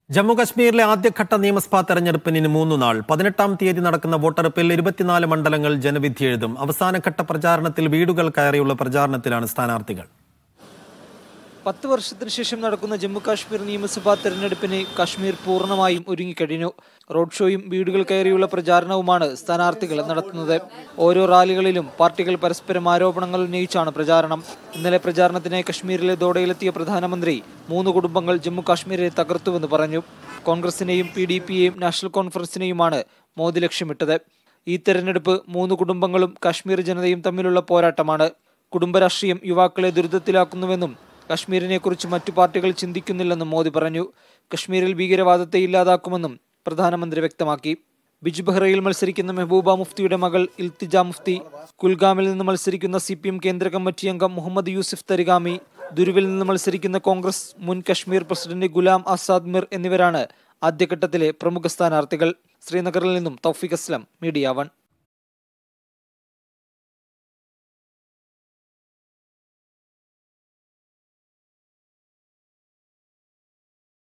ജമ്മു കശ്മീരിലെ ആദ്യഘട്ട നിയമസഭാ തെരഞ്ഞെടുപ്പിന് ഇനി മൂന്ന് നാൾ പതിനെട്ടാം തീയതി നടക്കുന്ന വോട്ടെടുപ്പിൽ ഇരുപത്തിനാല് മണ്ഡലങ്ങൾ ജനവിധി എഴുതും അവസാനഘട്ട പ്രചാരണത്തിൽ വീടുകൾ കയറിയുള്ള പ്രചാരണത്തിലാണ് സ്ഥാനാർത്ഥികൾ പത്ത് വർഷത്തിന് ശേഷം നടക്കുന്ന ജമ്മു കാശ്മീർ നിയമസഭാ തെരഞ്ഞെടുപ്പിന് കാശ്മീർ പൂർണ്ണമായും ഒരുങ്ങിക്കഴിഞ്ഞു റോഡ് ഷോയും വീടുകൾ കയറിയുള്ള പ്രചാരണവുമാണ് സ്ഥാനാർത്ഥികൾ നടത്തുന്നത് ഓരോ റാലികളിലും പാർട്ടികൾ പരസ്പരം ആരോപണങ്ങൾ ഉന്നയിച്ചാണ് പ്രചാരണം ഇന്നലെ പ്രചാരണത്തിനായി കശ്മീരിലെ ദോഡയിലെത്തിയ പ്രധാനമന്ത്രി മൂന്ന് കുടുംബങ്ങൾ ജമ്മു കാശ്മീരെ തകർത്തുവെന്ന് പറഞ്ഞു കോൺഗ്രസിനെയും പി ഡി പിയെയും നാഷണൽ കോൺഫറൻസിനെയുമാണ് മോദി ലക്ഷ്യമിട്ടത് ഈ തെരഞ്ഞെടുപ്പ് മൂന്ന് കുടുംബങ്ങളും കാശ്മീർ ജനതയും തമ്മിലുള്ള പോരാട്ടമാണ് കുടുംബരാഷ്ട്രീയം യുവാക്കളെ ദുരിതത്തിലാക്കുന്നുവെന്നും കശ്മീരിനെ കുറിച്ച് മറ്റു പാർട്ടികൾ ചിന്തിക്കുന്നില്ലെന്നും മോദി പറഞ്ഞു കശ്മീരിൽ ഭീകരവാദത്തെ ഇല്ലാതാക്കുമെന്നും പ്രധാനമന്ത്രി വ്യക്തമാക്കി ബിജ്ബെഹ്റയിൽ മത്സരിക്കുന്ന മെഹബൂബ മുഫ്തിയുടെ മകൾ ഇൽത്തിജ മുഫ്തി കുൽഗാമിൽ നിന്ന് മത്സരിക്കുന്ന സി പി എം കേന്ദ്ര കമ്മിറ്റി അംഗം മുഹമ്മദ് യൂസിഫ് തരിഗാമി ദുരുവിൽ നിന്ന് മത്സരിക്കുന്ന കോൺഗ്രസ് മുൻ കശ്മീർ പ്രസിഡന്റ് ഗുലാം ആസാദ് മിർ എന്നിവരാണ് ആദ്യഘട്ടത്തിലെ പ്രമുഖ സ്ഥാനാർത്ഥികൾ ശ്രീനഗറിൽ നിന്നും തൗഫിഖ് അസ്ലം മീഡിയ വൺ